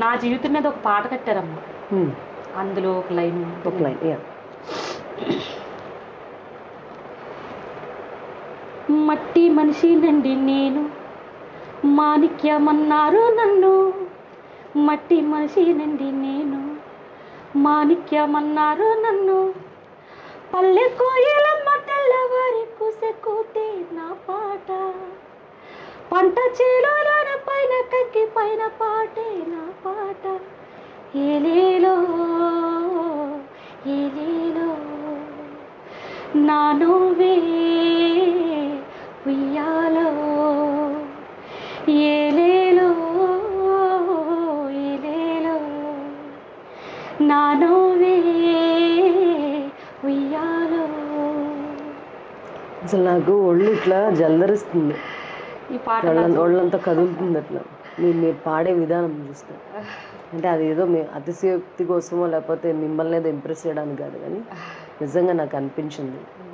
నా జీవితం మీద ఒక పాట కట్టారమ్మా ఉమ్, అందులో ఒక లైన్ ఒక లైన్ యా మట్టి మనిషినండి నేను మాణిక్యమన్నారు నన్ను మట్టి మనిషినండి నేను మాణిక్యమన్నారు నన్ను పల్లె కోయలమ్మ తెల్లవారి కుసెక్కుతే నా పాట పంట చేలోన పైన కక్కి పైన పాటే నా పాట ఏలేలో ఏలేలో నా నువ్వే ఉయ్యాలో ఏలేలో ఏలేలో నా నువ్వే ఉయ్యాలో అసలు నాకు ఒళ్ళు ఇట్లా జలదరిస్తుంది ఈ పాట ఒళ్ళంతా ఒళ్ళంతా కదులుతుంది అట్లా మీరు మీరు పాడే విధానం చూస్తే అంటే అది ఏదో మీ అతిశయోక్తి కోసమో లేకపోతే మిమ్మల్ని ఏదో ఇంప్రెస్ చేయడానికి కాదు కానీ నిజంగా నాకు అనిపించింది